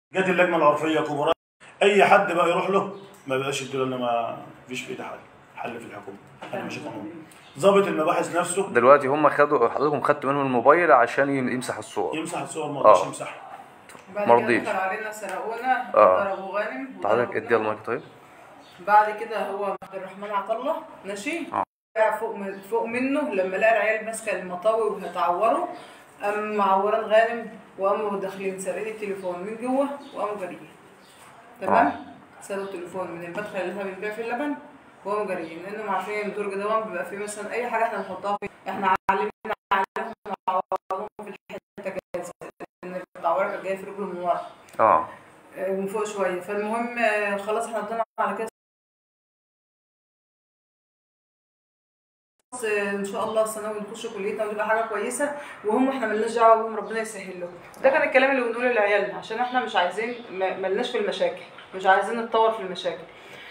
جت اللجنه العرفيه كبراء اي حد بقى يروح له ما بقاش يديله انا ما فيش في ايدي حل حل في الحكومه انا مش قانون ضابط المباحث نفسه دلوقتي هم خدوا حضرتكم خدتوا منهم الموبايل عشان ي- يمسح الصور يمسح الصور ما رضاش آه. يمسحها بعد مرضيش. كده دخلوا علينا سرقونا آه. ضربوا غانم حضرتك وضربونا. ادي المايك طيب بعد كده هو عبد الرحمن عطله ماشي آه. وقع فوق من فوق منه لما لقى العيال ماسكه المطاوي وهتعوره قام معوران غانم وقاموا داخلين سارقين التليفون من جوه وقاموا جاريين تمام سرقوا التليفون من المدخل اللي احنا بنبيع فيه اللبن وقاموا جاريين لانهم عارفين ان الدرج ده بيبقى فيه مثلا اي حاجه احنا بنحطها فيه احنا علمنا عليهم وعورهم في الحته كذا ان التعويره كانت جايه في رجله من ورا اه آه، من فوق شويه فالمهم آه، خلاص احنا قدامنا على كده خلاص، آه، ان شاء الله الثانوي نخش كليتنا وتبقى حاجه كويسه وهم احنا ملناش دعوه بهم ربنا يسهل لهم ده كان الكلام اللي بنقوله لعيالنا عشان احنا مش عايزين ما- ملناش في المشاكل مش عايزين نتطور في المشاكل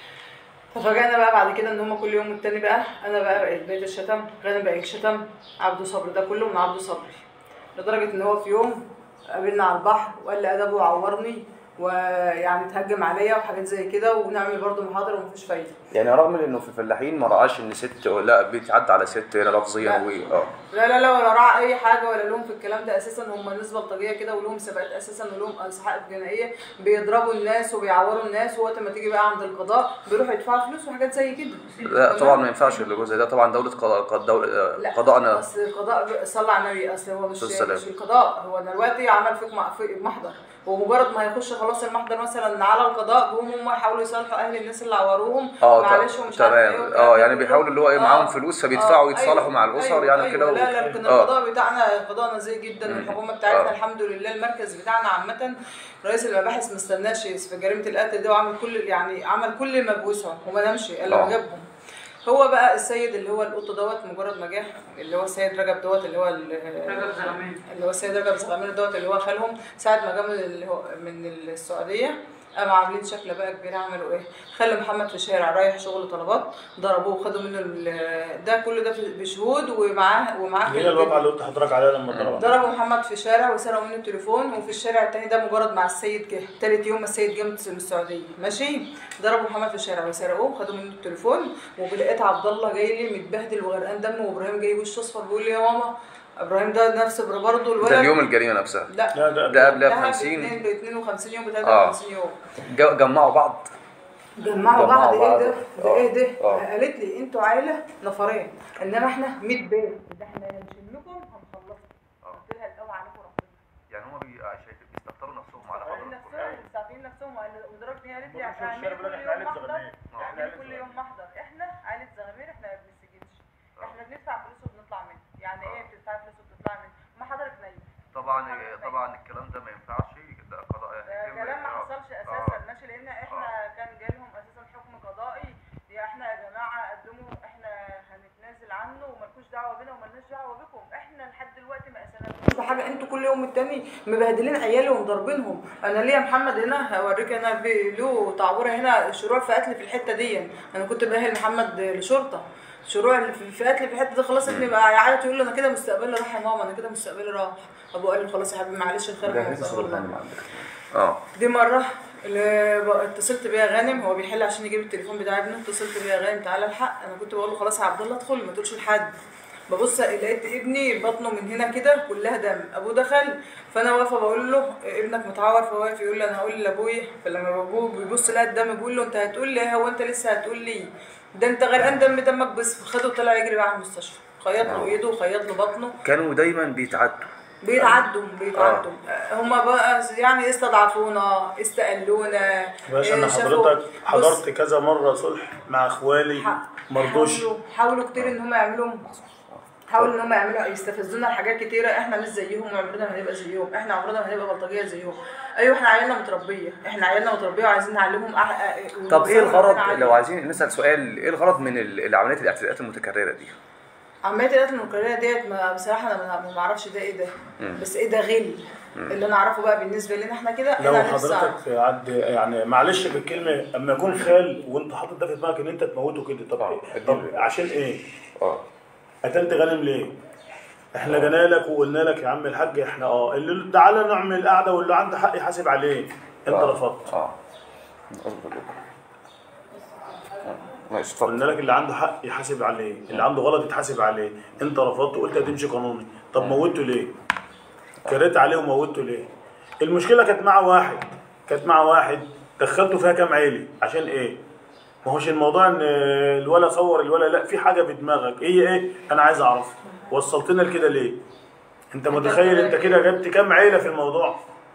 ففاجئنا بقى بعد كده ان هم كل يوم والتاني بقى انا بقى بقيت بقيت الشتم غانم بقى يشتم عبده صبري ده كله من عبده صبري لدرجه ان هو في يوم قابلنا على البحر وقال لي ادبه وعورني ويعني اتهجم عليا وحاجات زي كده ونعمل برضه محاضره ومفيش فايده يعني رغم انه في فلاحين ما رعاش ان ست لا بيتعدى على ست هنا لفظيا لا. و اه لا لا لا ولا راعى اي حاجه ولا لهم في الكلام ده اساسا هم ناس بلطجيه كده ولهم سباقات اساسا ولهم اسحاق جنائيه بيضربوا الناس وبيعوروا الناس ووقت ما تيجي بقى عند القضاء بيروحوا يدفعوا فلوس وحاجات زي كده لا تمام؟ طبعا ما ينفعش الجزء ده طبعا دوله قضاء قضاء- دولة لا قضاءنا اصل القضاء صلى على النبي اصل هو مش السلام. مش القضاء هو دلوقتي عمل فيك مع- في محضر ومجرد ما هيخش خلاص المحضر مثلا على القضاء بيقوموا هم يحاولوا يصالحوا اهل الناس اللي عوروهم اه معلش ومش عارف ايه تمام والكلام اه ده يعني كله. بيحاولوا اللي هو ايه آه. معاهم فلوس فبيدفعوا آه، يتصالحوا أيوة، مع الاسر أيوة، يعني أيوة. كده و- لا لا لكن اه القضاء بتاعنا قضاء نزيه جدا الحكومه بتاعتنا آه. الحمد لله المركز بتاعنا عامه رئيس المباحث ما استناش في جريمه القتل ده وعمل كل يعني عمل كل ما بوسعه وما نامش الا آه. ما جابهم هو بقى السيد اللي هو القط دوت مجرد ما جه اللي هو السيد رجب دوت اللي هو رجب زغامير اللي هو السيد رجب زغامير دوت اللي هو خالهم ساعه ما جه من اللي هو من السعوديه قاموا عاملين شكل بقى كبير عملوا ايه خلوا محمد في الشارع رايح شغل طلبات ضربوه وخدوا منه ال- ده كل ده في- بشهود ومعاه ومعاه هي الواقعه اللي قلت لحضرتك عليها لما ضربها ضربوا محمد في شارع وسرقوا منه التليفون وفي الشارع التاني ده مجرد مع السيد جه تالت يوم ما السيد جه من السعوديه ماشي ضربوا محمد في الشارع وسرقوه خدوا منه التليفون وبلقيت عبد الله جاي لي متبهدل وغرقان دم وابراهيم جاي وشه اصفر بيقول لي يا ماما ابراهيم ده نفس برضه الولد ده اليوم الجريمه نفسها لا لا ده ده قبلها ب ده 50 ب 52 يوم ب آه. 53 يوم ج- جمعوا بعض جمعوا بعض ايه بعض. ده؟ ده آه. ايه ده؟ آه. قالت لي انتوا عيله نفرين انما احنا 100 بيت ده احنا هنشمكم هنخلصكم قلت لها الاول عليكم ربنا يعني هم بيستكتروا نفسهم على مستعفين نفسهم مستعفين نفسهم وقال- ولدرجه ان هي قالت لي برضه احنا في الشارع هنعمل بيقول كل لك يوم إحنا عيلة محضر زغامير. إحنا هنعمل عيلة كل زغامير. يوم محضر احنا عيله زغامير احنا ما بنسجنش احنا بندفع فلوس وبنطلع منه يعني ايه بتدفع فلوس وبتطلع منه ما حضرتك نايم طبعا طبعا الكلام ده ما ينفعش ده قضاء ده كلام ما حصلش اساسا ماشي لان احنا كان جالهم اساسا حكم قضائي يا احنا يا جماعه قدموا احنا هنتنازل عنه ومالكوش دعوه بينا ومالناش دعوه بكم احنا لحد دلوقتي ما قسناكوش بحاجه انتوا كل يوم التاني مبهدلين عيالي ومضربينهم انا ليا محمد هنا هوريك انا في- له تعويره هنا شروع في قتل في الحته دي انا كنت باهل محمد لشرطه شروع في في قتل في الحته دي خلاص ابني بقى يعيط يقول له انا كده مستقبلي راح يا ماما انا كده مستقبلي راح ابوه قال له خلاص يا حبيبي معلش الخير ده من هيك مستقبل صورة الله غانم عندك اه دي مرة اللي ب- اتصلت بيها غانم هو بيحل عشان يجيب التليفون بتاع ابنه اتصلت بيها غانم تعالى الحق انا كنت بقول له خلاص يا عبد الله ادخل ما تقولش لحد ببص لقيت ابني بطنه من هنا كده كلها دم ابوه دخل فانا واقفه بقول له ابنك متعور فهو واقف يقول لي انا هقول لابويا فلما ابوه بيبص لقى الدم بيقول له انت هتقول لي هو انت لسه هتقول لي ده انت غرقان دم دمك بس خده طلع يجري بقى على المستشفى خيط له ايده وخيط له بطنه كانوا دايما بيتعدوا بيتعدوا بيتعدوا هما بقى يعني استضعفونا استقلونا باشا انا إيه، شافوا- حضرتك بص، حضرت كذا مره صلح مع اخوالي ح- مرضوش حاولوا حاولوا كتير ان هم يعملوا حاولوا ان هم يعملوا يستفزونا لحاجات كتيره احنا مش زيهم وعمرنا ما هنبقى زيهم احنا عمرنا ما هنبقى بلطجيه زيهم ايوه احنا عيالنا متربيه احنا عيالنا متربيه وعايزين نعلمهم أح... أ- طب ايه ونوصلهم الغرض ربنا لو عليه. عايزين نسال سؤال ايه الغرض من ال- العمليات الاعتداءات المتكرره دي؟ عمليه القتل المكرره ديت ما بصراحه انا ما- ما اعرفش ده ايه ده بس ايه ده غل اللي انا اعرفه بقى بالنسبه لنا احنا كده لو انا نفسي أعرف. حضرتك في عد يعني معلش بالكلمه اما يكون خال وانت حاطط ده في دماغك ان انت تموته كده طب آه، إيه؟ طب أكيد. عشان ايه؟ اه قتلت غانم ليه؟ احنا جينا لك وقلنا لك يا عم الحاج احنا اه اللي تعالى نعمل قعده واللي عنده حق يحاسب عليه انت آه. رفضت اه اصبر كده. آه. ماشي اتفضل قلنا لك اللي عنده حق يحاسب عليه اللي عنده غلط يتحاسب عليه انت رفضت قلت هتمشي قانوني طب موته ليه كريت عليه وموته ليه المشكله كانت مع واحد كانت مع واحد دخلته فيها كام عيلي عشان ايه ما هوش الموضوع ان الولا صور الولا لا في حاجه في دماغك هي ايه انا عايز اعرف وصلتنا لكده ليه انت متخيل انت كده جبت كام عيله في الموضوع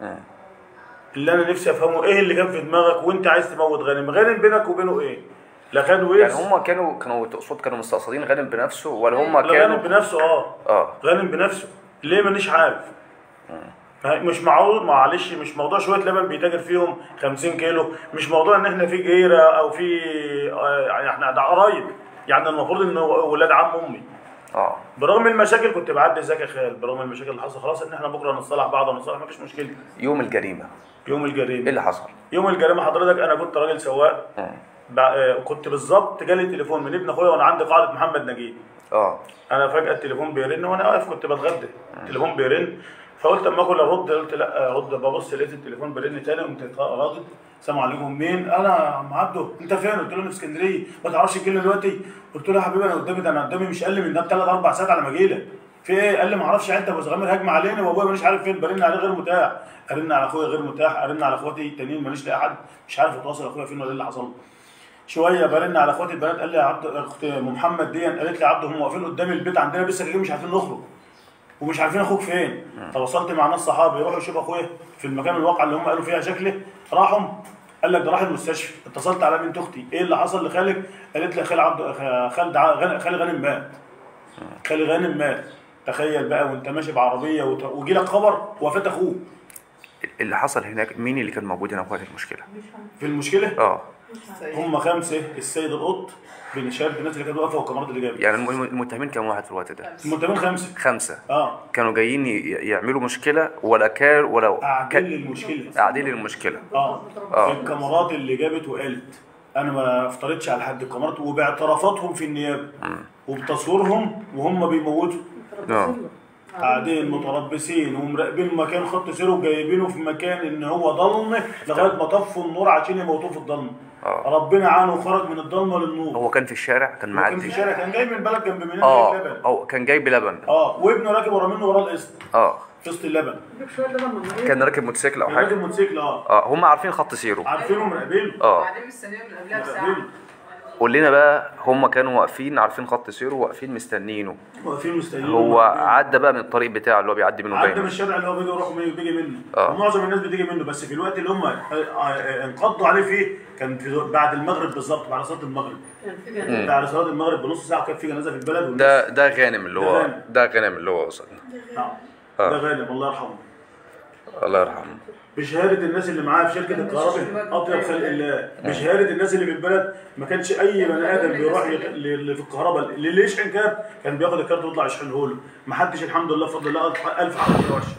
اللي انا نفسي افهمه ايه اللي كان في دماغك وانت عايز تموت غانم غانم بينك وبينه ايه لا كان يعني ورث هم كانوا كانوا تقصد كانوا مستقصدين غانم بنفسه ولا هم لا غانم كانوا بنفسه اه اه غانم بنفسه ليه مانيش عارف مش معقول معلش مش موضوع شويه لبن بيتاجر فيهم 50 كيلو مش موضوع ان احنا في جيره او في آه، يعني احنا ده قرايب يعني المفروض ان ولاد عم امي اه برغم المشاكل كنت بعدي ازيك يا خال برغم المشاكل اللي حصل خلاص ان احنا بكره نصالح بعض ونصالح مفيش مشكله يوم الجريمه يوم ايه الجريمه اللي حصل؟ يوم الجريمه حضرتك انا كنت راجل سواق مم. بع- آه، كنت بالظبط جالي تليفون من ابن اخويا وانا عندي قاعده محمد نجيب اه انا فجاه التليفون بيرن وانا واقف كنت بتغدى التليفون بيرن فقلت اما اكل ارد قلت لا ارد ببص لقيت التليفون بيرن تاني قمت راضد السلام عليكم مين انا يا عم عبده انت فين قلت له انا في اسكندريه ما تعرفش الكلمه دلوقتي قلت له يا حبيبي انا قدامي ده انا قدامي مش اقل من ده بثلاث اربع ساعات على ما اجي لك في ايه قال لي ما اعرفش انت ابو زغامر هجم علينا وابويا مش عارف فين برن عليه غير متاح ارن على اخويا غير متاح ارن على اخواتي التانيين ماليش لاقي حد مش عارف اتواصل اخويا فين ولا ايه اللي حصل له شويه برن على اخواتي البنات قال لي يا عبد اخت ام محمد دي قالت لي يا عبد هم واقفين قدام البيت عندنا لسه جايين مش عارفين نخرج ومش عارفين اخوك فين تواصلت مع ناس صحابي يروحوا يشوفوا اخويا في المكان الواقع اللي هم قالوا فيها شكله راحوا قال لك ده راح المستشفى اتصلت على بنت اختي ايه اللي حصل لخالك قالت لي خال عبد خال دع... غن- خالي غانم مات خالي غانم مات تخيل بقى وانت ماشي بعربيه وت... ويجي لك خبر وفاه اخوك اللي حصل هناك مين اللي كان موجود هنا في وقت المشكله؟ في المشكله اه هم خمسه السيد القط بن شاب الناس اللي كانت واقفه والكاميرات اللي جابت يعني الم- المتهمين كام واحد في الوقت ده؟ المتهمين خمسه خمسه اه كانوا جايين ي- يعملوا مشكله ولا كان ولا قاعدين كان للمشكله قاعدين للمشكله اه آه. الكاميرات اللي جابت وقالت انا ما افترضتش على حد الكاميرات وباعترافاتهم في النيابه وبتصويرهم وهم بيموتوا اه قاعدين متربصين ومراقبين مكان خط سير وجايبينه في مكان ان هو ضلمه لغايه ما طفوا النور عشان يموتوه في الضلمه آه. ربنا عانه وخرج من الضلمه للنور هو كان في الشارع كان كان معدي في شارع كان جاي من البلد جنب مننا اه جايب لبن اه كان جايب لبن اه وابنه راكب ورا منه وراه القسط اه في قسط اللبن كان راكب موتوسيكل او كان راكب حاجه موتوسيكل اه اه هم عارفين خط سيره عارفينه ومراقبينه اه وبعدين مستنيين من قبلها بساعه مراقبينه قول لنا بقى هم كانوا واقفين عارفين خط سيره واقفين مستنيينه واقفين مستنيين هو ومراقبينه. عدى بقى من الطريق بتاعه اللي هو بيعدي منه عدى من دايما الشارع اللي هو بيجي يروح منه بيجي منه آه. ومعظم الناس بتيجي منه بس في الوقت اللي هم آه، آه، انقضوا عليه فيه كان في بعد المغرب بالظبط بعد صلاه المغرب بعد صلاه المغرب بنص ساعه كان في جنازه في البلد والناس- ده ده غانم اللي ده هو غانم. ده غانم اللي هو وصلنا نعم آه. ده غانم الله يرحمه الله يرحمه بشهاده الناس اللي معاه في شركه الكهرباء اطيب خلق الله بشهاده الناس اللي في البلد ما كانش اي بني ادم بيروح ي- اللي في الكهرباء اللي يشحن كارت كان بياخد الكارت ويطلع يشحنه له ما حدش الحمد لله بفضل الله ألف- الف عربيه وحشه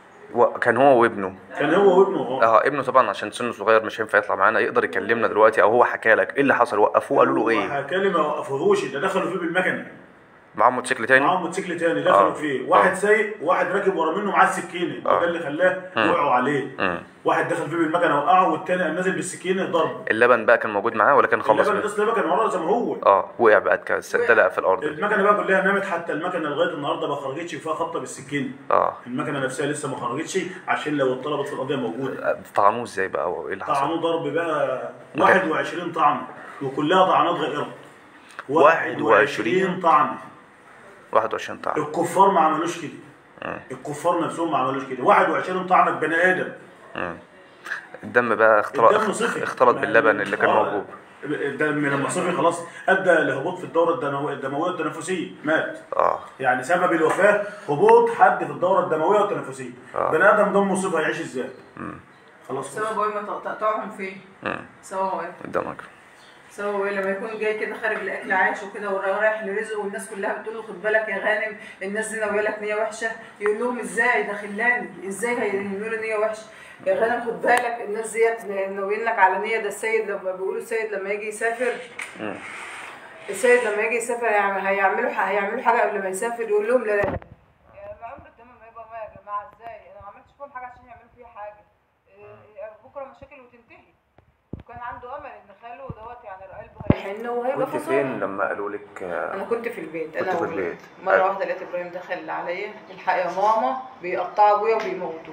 وكان هو وابنه كان هو وابنه اه اه ابنه طبعا عشان سنه صغير مش هينفع يطلع معانا يقدر يكلمنا دلوقتي او هو حكى لك ايه اللي حصل وقفوه قالوا له ايه حكالي ما وقفوهوش ده دخلوا فيه بالمكنه معاه موتوسيكل تاني معاهم موتوسيكل تاني دخلوا آه. فيه واحد آه. سايق وواحد راكب ورا منه معاه السكينه آه. ده اللي خلاه وقعوا عليه مم. واحد دخل فيه بالمكنه وقعه والتاني قام نازل بالسكينه ضرب اللبن بقى كان موجود معاه ولا كان خلص اللبن منه؟ القسط اللبن كان ورا زي ما هو اه وقع بقى كالسدلة في الارض المكنه بقى كلها نامت حتى المكنه لغايه النهارده ما خرجتش فيها خبطه بالسكينه اه المكنه نفسها لسه ما خرجتش عشان لو اتطلبت في القضيه موجوده طعنوه ازاي بقى وايه اللي حصل؟ طعنوه ضرب بقى 21 طعنه وكلها طعنات غائره 21 طعنه 21 طعن الكفار ما عملوش كده الكفار نفسهم ما عملوش كده 21 طعنه بني ادم الدم بقى اختلط الدم صفي اختلط باللبن اللي كان آه، موجود الدم لما صفي خلاص ادى لهبوط في الدوره الدمويه الدمويه والتنفسيه مات اه يعني سبب الوفاه هبوط حد في الدوره الدمويه والتنفسيه آه. بني ادم دمه صفي هيعيش ازاي خلاص خلاص. سبب ايه ما تقطعهم فين؟ مم. سبب ايه؟ قدامك سبب ايه لما يكون جاي كده خارج لاكل عيش وكده ورايح لرزقه والناس كلها بتقول له خد بالك يا غانم الناس دي ناويه لك نيه وحشه يقول لهم ازاي ده خلاني ازاي هيعملوا لي نيه وحشه يا غانم خد بالك الناس ديت ناويين لك على نيه ده السيد لما بيقولوا السيد لما يجي يسافر السيد لما يجي يسافر هيعمل- هيعملوا ح- هيعملوا حاجه قبل ما يسافر يقول لهم لا لا لا يا عمر الدم ما يبقى ما يا جماعه ازاي انا ما عملتش فيهم حاجه عشان يعملوا فيها حاجه إيه، بكره مش هيحن وهيبقى كنت فصل. فين لما قالوا لك آه، انا كنت في البيت كنت انا في وولادي. البيت. مره أيوة. واحده لقيت ابراهيم دخل عليا الحق يا ماما بيقطعوا ابويا وبيموتوه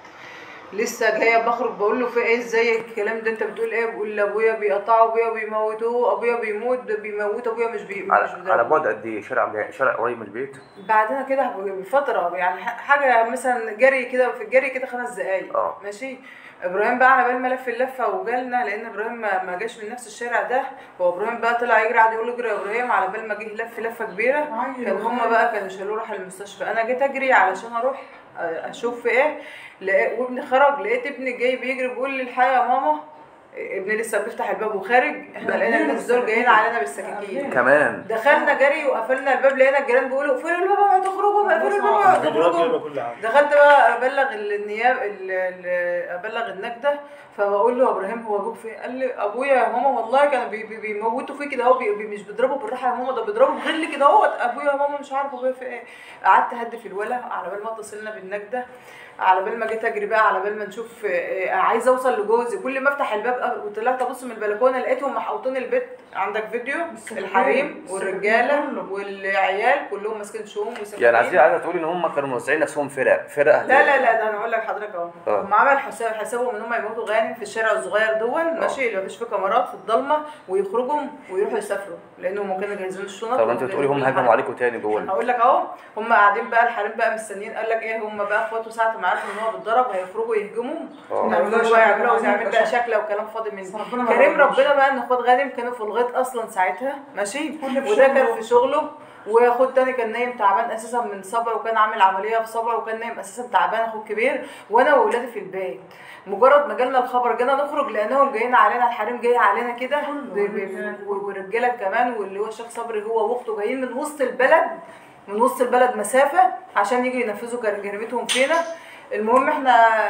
لسه جايه بخرج بقول له في ايه ازاي الكلام ده انت بتقول ايه بقول لابويا بيقطعوا ابويا وبيموتوه ابويا بيموت ده بيموت ابويا مش بي مش على بيضربه. على بعد قد ايه شارع شارع قريب من البيت بعدها كده بفتره يعني ح- حاجه مثلا جري كده في الجري كده خمس دقايق اه. ماشي ابراهيم بقى على بال ما لف اللفه وجالنا لان ابراهيم ما ما جاش من نفس الشارع ده هو ابراهيم بقى طلع يجري قعد يقول له اجري يا ابراهيم على بال ما جه لف لفه كبيره كان هما بقى كانوا شالوه راح المستشفى انا جيت اجري علشان اروح اشوف في ايه لقيت وابني خرج لقيت ابني جاي بيجري بيقول لي الحقيقه يا ماما ابني لسه بيفتح الباب وخارج احنا لقينا الناس دول جايين علينا بالسكاكين كمان دخلنا جري وقفلنا الباب لقينا الجيران بيقولوا اقفلوا الباب اوعوا تخرجوا اقفلوا الباب اوعوا الفيديوهات تخرجوا جايبه كل حاجه دخلت بقى ابلغ النياب ال- ال- ابلغ النجده فبقول له يا ابراهيم هو ابوك فين؟ قال لي ابويا يا ماما والله كانوا بي بي بيموتوا فيه كده اهو بي بي مش بيضربوا بالراحه يا ماما ده بيضربوا بغل كده اهو ابويا يا ماما مش عارف ابويا في ايه قعدت اهدي الولا على بال ما اتصلنا بالنجده على بال ما جيت اجري بقى على بال ما نشوف آه، عايزه اوصل لجوزي كل ما افتح الباب أ- وطلعت ابص من البلكونه لقيتهم محوطين البيت عندك فيديو الحريم والرجاله والعيال كلهم ماسكين شوم وسكاكين يعني عايزين عايزه تقولي ان هم كانوا موزعين نفسهم فرق فرق لا لا لا ده انا اقول لك حضرتك اهو آه. هم عمل حساب حسابهم ان هم يموتوا غانم في الشارع الصغير دون ماشي اللي مفيش فيه كاميرات في الضلمه ويخرجوا ويروحوا يسافروا لانهم كانوا جاهزين الشنط طب انت بتقولي هم هجموا عليكم تاني جوه البيت. هقول لك اهو هم قاعدين بقى الحريم بقى مستنيين قال لك ايه هم بقى اخواته ساعه ما عرفوا ان هو بيتضرب هيخرجوا يهجموا اه. يعملوا بقى يعملوا يعمل بقى شكله وكلام فاضي من ربنا ما كريم يرضاش. ربنا بقى ان اخوات غانم كانوا في الغيط اصلا ساعتها ماشي كل في وده كان شغله. في شغله واخوه تاني كان نايم تعبان اساسا من صبعه وكان عامل عمليه في صبعه وكان نايم اساسا تعبان اخوه الكبير وانا واولادي في البيت مجرد ما جالنا الخبر جينا نخرج لانهم جايين علينا الحريم جاي علينا كده ب- ب- والرجاله كمان واللي هو الشيخ صبري هو واخته جايين من وسط البلد من وسط البلد مسافه عشان يجي ينفذوا كر- جريمتهم فينا المهم احنا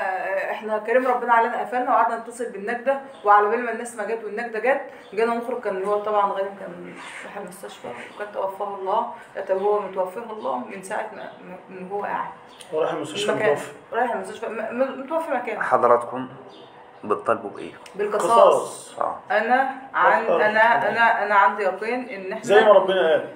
احنا كريم ربنا علينا قفلنا وقعدنا نتصل بالنجده وعلى بال ما الناس ما جت والنجده جت جينا نخرج كان هو طبعا غالب كان راح المستشفى وكان توفاه الله طب هو متوفاه الله من ساعه ما ما- من هو قاعد وراح المستشفى المكان متوفي رايح المستشفى م- م- متوفي مكان حضراتكم بتطالبوا بايه؟ بالقصاص قصاص اه انا عن قصاص. انا انا انا عندي يقين ان احنا زي ما ربنا قال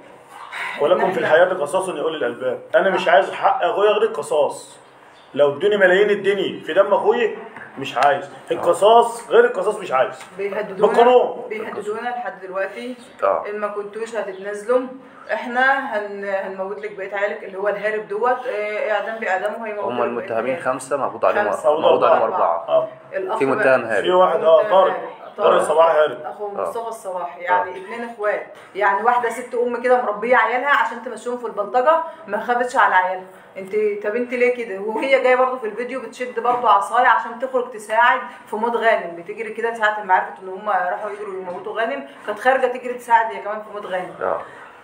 ولكم في إحنا- الحياة قصاص لأولي الألباب أنا مش عايز حق أخويا غير القصاص لو ادوني ملايين الدنيا في دم أخويا مش عايز القصاص غير القصاص مش عايز بيهددونا بالقانون. بيهددونا لحد دلوقتي اه ان ما كنتوش هتتنازلوا احنا هن... هنموت لك بقيه عيالك اللي هو الهارب دوت اه، اعدام باعدامه هيموت هم المتهمين خمسه مقبوض عليهم خمسة. مقبوض عليهم اربعه آه. الأخ في بقى- متهم في هارب واحد اه طارق طارق صباح هارب اخو آه. مصطفى الصباحي يعني اتنين اخوات يعني واحده ست ام كده مربيه عيالها عشان تمشيهم في البلطجه ما خافتش على عيالها انت طب انت ليه كده وهي جايه برضه في الفيديو بتشد برضه عصايه عشان تخرج تساعد في موت غانم بتجري كده ساعه ما عرفت ان هم راحوا يجروا يموتوا غانم كانت خارجه تجري تساعد هي كمان في موت غانم اه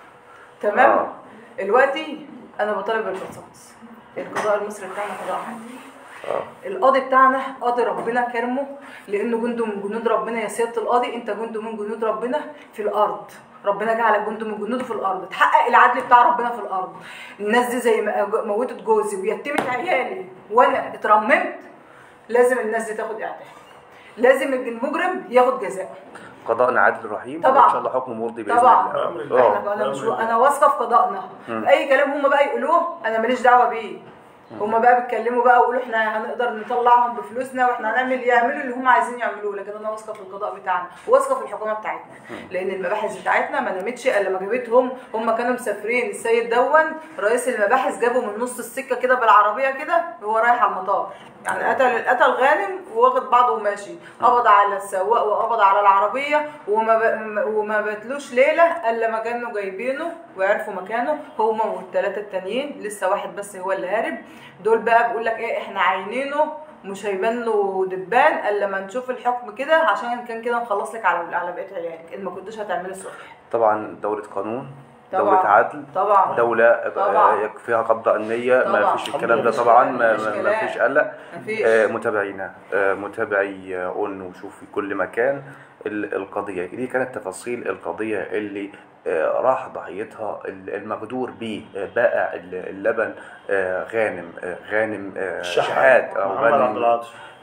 تمام آه. دلوقتي انا بطالب بالقصاص القضاء المصري بتاعنا قضاء عادل اه القاضي بتاعنا قاضي ربنا كرمه لانه جنده من جنود ربنا يا سياده القاضي انت جنده من جنود ربنا في الارض ربنا جعلك جنده من جنوده في الارض تحقق العدل بتاع ربنا في الارض الناس دي زي ما موتت جوزي ويتمت عيالي وانا اترممت لازم الناس دي تاخد اعدام لازم المجرم ياخد جزاء قضاءنا عادل رحيم طبعاً. وان شاء الله حكم مرضي باذن طبعا الله احنا اه انا مش انا واثقه في قضائنا اي كلام هم بقى يقولوه انا ماليش دعوه بيه هم بقى بيتكلموا بقى ويقولوا احنا هنقدر نطلعهم بفلوسنا واحنا هنعمل يعملوا اللي هم عايزين يعملوه لكن انا واثقه في القضاء بتاعنا واثقه في الحكومه بتاعتنا لان المباحث بتاعتنا ما نامتش الا لما جابتهم هم كانوا مسافرين السيد دون رئيس المباحث جابه من نص السكه كده بالعربيه كده وهو رايح على المطار يعني قتل قتل غانم واخد بعضه وماشي قبض على السواق وقبض على العربيه وما ب... وما باتلوش ليله الا ما كانوا جايبينه وعرفوا مكانه هما والثلاثه التانيين لسه واحد بس هو اللي هارب دول بقى بيقول لك ايه احنا عاينينه مش هيبان له دبان الا لما نشوف الحكم كده عشان إن كان كده نخلص لك على على بقيه عيالك ان ما كنتش هتعملي صح طبعا دوله قانون طبعاً. دوله عدل طبعا دولة طبعاً. آه، فيها قبضة أمنية ما طبعاً. فيش الكلام ده مفيش طبعا كلام، ما, مفيش ما, ما كلام. فيش قلق مفيش. آه، متابعينا آه، متابعي آه، اون وشوف في كل مكان ال- القضية دي كانت تفاصيل القضية اللي آه، راح ضحيتها ال- المغدور به آه، بائع ال- اللبن آه، غانم آه، غانم آه، الشحات شحات أو محمد عبد غانم العاطي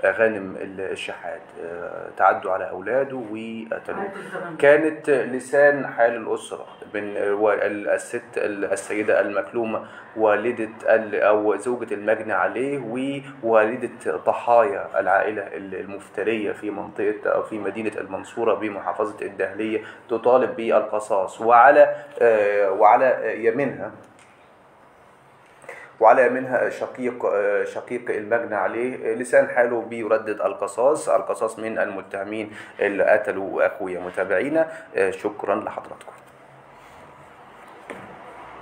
غانم الشحات آه، تعدوا على اولاده وقتلوه كانت لسان حال الاسره من الست السيده المكلومه والده ال- او زوجه المجني عليه ووالده ضحايا العائله المفتريه في منطقه او في مدينه المنصوره بمحافظه الدهليه تطالب بالقصاص وعلى آه، وعلى يمينها وعلى منها شقيق شقيق المجني عليه لسان حاله بيردد القصاص القصاص من المتهمين اللي قتلوا اخويا متابعينا شكرا لحضراتكم